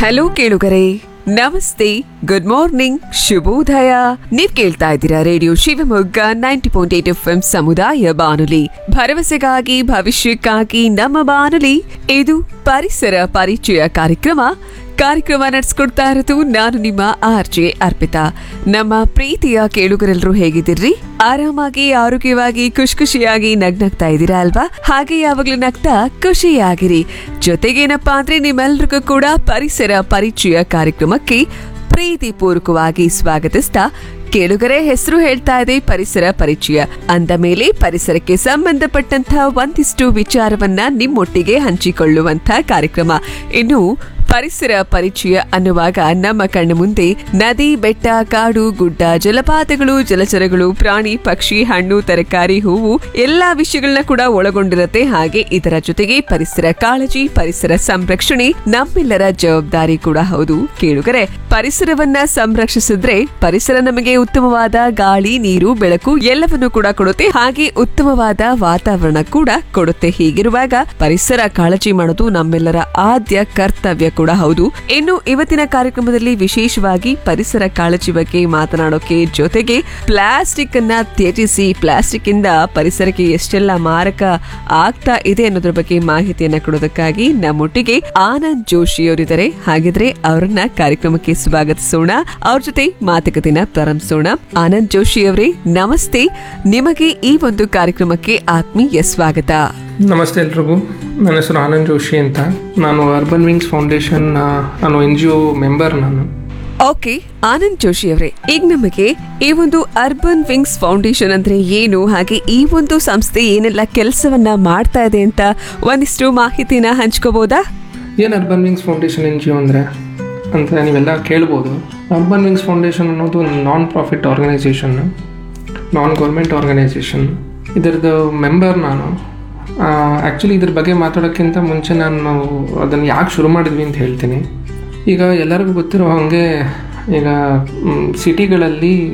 hello ಕೇಳುಗರೆ ನಮಸ್ತೆ good morning ಶುಭೋದಯ ನೀವ್ ಕೇಳ್ತಾ ಇದ್ದೀರಾ radio Shivamogga ninety point eight F ಸಮುದಾಯ ಬಾನುಲಿ ಭರವಸೆಗಾಗಿ ಭವಿಷ್ಯಕ್ಕಾಗಿ ನಮ್ಮ ಬಾನುಲಿ ಇದು ಪರಿಸರ ಪರಿಚಯ ಕಾರ್ಯಕ್ರಮ ಕಾರ್ಯಕ್ರಮ ನಡೆಸ್ಕೊಡ್ತಾ ಇರೋದು ನಾನು ನಿಮ್ಮ ಆರ್ ಜೆ ಅರ್ಪಿತಾ ನಮ್ಮ ಪ್ರೀತಿಯ ಕೇಳುಗರೆಲ್ಲರೂ ಹೇಗಿದ್ದೀರಿ ಆರಾಮಾಗಿ ಆರೋಗ್ಯವಾಗಿ ಖುಷಿ ಖುಷಿಯಾಗಿ ನಗ್ನಗ್ತಾ ಇದ್ದೀರಾ ಅಲ್ವಾ ಹಾಗೆ ಯಾವಾಗ್ಲೂ ನಗ್ತಾ ಖುಷಿಯಾಗಿರಿ ಜೊತೆಗೇನಪ್ಪಾ ಅಂದ್ರೆ ನಿಮ್ಮೆಲ್ರಿಗೂ ಕೂಡ ಪರಿಸರ ಪರಿಚಯ ಕಾರ್ಯಕ್ರಮಕ್ಕೆ ಪ್ರೀತಿಪೂರ್ವಕವಾಗಿ ಸ್ವಾಗತಿಸ್ತಾ ಕೇಳುಗರೆ ಹೆಸರು ಹೇಳ್ತಾ ಇದೆ ಪರಿಸರ ಪರಿಚಯ ಅಂದ ಮೇಲೆ ಪರಿಸರಕ್ಕೆ ಸಂಬಂಧಪಟ್ಟಂತಹ ಒಂದಿಷ್ಟು ವಿಚಾರವನ್ನ ನಿಮ್ಮೊಟ್ಟಿಗೆ ಹಂಚಿಕೊಳ್ಳುವಂತ ಕಾರ್ಯಕ್ರಮ ಇನ್ನು ಪರಿಸರ ಪರಿಚಯ ಅನ್ನುವಾಗ ನಮ್ಮ ಕಣ್ಣ ಮುಂದೆ ನದಿ ಬೆಟ್ಟ ಕಾಡು ಗುಡ್ಡ ಜಲಪಾತಗಳು ಜಲಚರಗಳು ಪ್ರಾಣಿ ಪಕ್ಷಿ ಹಣ್ಣು ತರಕಾರಿ ಹೂವು ಎಲ್ಲಾ ವಿಷಯಗಳನ್ನ ಕೂಡ ಒಳಗೊಂಡಿರುತ್ತೆ ಹಾಗೆ ಇದರ ಜೊತೆಗೆ ಪರಿಸರ ಕಾಳಜಿ ಪರಿಸರ ಸಂರಕ್ಷಣೆ ನಮ್ಮೆಲ್ಲರ ಜವಾಬ್ದಾರಿ ಕೂಡ ಹೌದು ಕೇಳುಗರೆ ಪರಿಸರವನ್ನ ಸಂರಕ್ಷಿಸಿದ್ರೆ ಪರಿಸರ ನಮಗೆ ಉತ್ತಮವಾದ ಗಾಳಿ ನೀರು ಬೆಳಕು ಎಲ್ಲವನ್ನು ಕೂಡ ಕೊಡುತ್ತೆ ಹಾಗೆ ಉತ್ತಮವಾದ ವಾತಾವರಣ ಕೂಡ ಕೊಡುತ್ತೆ ಹೀಗಿರುವಾಗ ಪರಿಸರ ಕಾಳಜಿ ಮಾಡೋದು ನಮ್ಮೆಲ್ಲರ ಆದ್ಯ ಕರ್ತವ್ಯ ಕೂಡ ಹೌದು ಇನ್ನು ಇವತ್ತಿನ ಕಾರ್ಯಕ್ರಮದಲ್ಲಿ ವಿಶೇಷವಾಗಿ ಪರಿಸರ ಕಾಳಜಿ ಬಗ್ಗೆ ಮಾತನಾಡೋಕೆ ಜೊತೆಗೆ ಪ್ಲಾಸ್ಟಿಕ್ ಅನ್ನ ತ್ಯಜಿಸಿ ಪ್ಲಾಸ್ಟಿಕ್ ಇಂದ ಪರಿಸರಕ್ಕೆ ಎಷ್ಟೆಲ್ಲ ಮಾರಕ ಆಗ್ತಾ ಇದೆ ಅನ್ನೋದ್ರ ಬಗ್ಗೆ ಮಾಹಿತಿಯನ್ನ ಕೊಡೋದಕ್ಕಾಗಿ ನಮ್ಮೊಟ್ಟಿಗೆ ಆನಂದ್ ಜೋಶಿ ಅವರಿದ್ದಾರೆ ಹಾಗಿದ್ರೆ ಅವರನ್ನ ಕಾರ್ಯಕ್ರಮಕ್ಕೆ ಸ್ವಾಗತಿಸೋಣ ಅವ್ರ ಜೊತೆ ಮಾತುಕತೆನ ಪ್ರಾರಂಭಿಸೋಣ ಆನಂದ್ ಜೋಶಿ ಅವರೇ ನಮಸ್ತೆ ನಿಮಗೆ ಈ ಒಂದು ಕಾರ್ಯಕ್ರಮಕ್ಕೆ ಆತ್ಮೀಯ ಸ್ವಾಗತ ನಮಸ್ತೆ ಎಲ್ರಿಗೂ ನನ್ನ ಹೆಸರು ಆನಂದ್ ಜೋಶಿ ಅಂತ ನಾನು ಅರ್ಬನ್ ವಿಂಗ್ಸ್ ಫೌಂಡೇಶನ್ ಆ, ನಾನು ಎನ್ ಜಿ ಒ ಮೆಂಬರ್ ನಾನು ಓಕೆ ಆನಂದ್ ಜೋಶಿ ಅವರೇ ಈಗ ನಮಗೆ ಈ ಒಂದು ಅರ್ಬನ್ ವಿಂಗ್ಸ್ ಫೌಂಡೇಶನ್ ಅಂದ್ರೆ ಏನು ಹಾಗೆ ಈ ಒಂದು ಸಂಸ್ಥೆ ಏನೆಲ್ಲ ಕೆಲಸವನ್ನ ಮಾಡ್ತಾ ಇದೆ ಅಂತ ಒಂದಿಷ್ಟು ಮಾಹಿತಿನ ಹಂಚ್ಕೋಬಹುದಾ ಏನು Urban Wings Foundation N G O ಅಂದರೆ ಅಂತ ನೀವೆಲ್ಲ ಕೇಳ್ಬೋದು ಅರ್ಬನ್ ವಿಂಗ್ಸ್ ಫೌಂಡೇಶನ್ ಅನ್ನೋದು ಒಂದು non profit organisation non government organisation ಇದರದ್ದು ಮೆಂಬರ್ ನಾನು ಆ್ಯಕ್ಚುಲಿ ಇದ್ರ ಬಗ್ಗೆ ಮಾತಾಡೋಕ್ಕಿಂತ ಮುಂಚೆ ನಾನು ಅದನ್ನು ಯಾಕೆ ಶುರು ಮಾಡಿದ್ವಿ ಅಂತ ಹೇಳ್ತೀನಿ ಈಗ ಎಲ್ಲರಿಗೂ ಗೊತ್ತಿರೋ ಹಾಗೆ ಈಗ ಸಿಟಿಗಳಲ್ಲಿ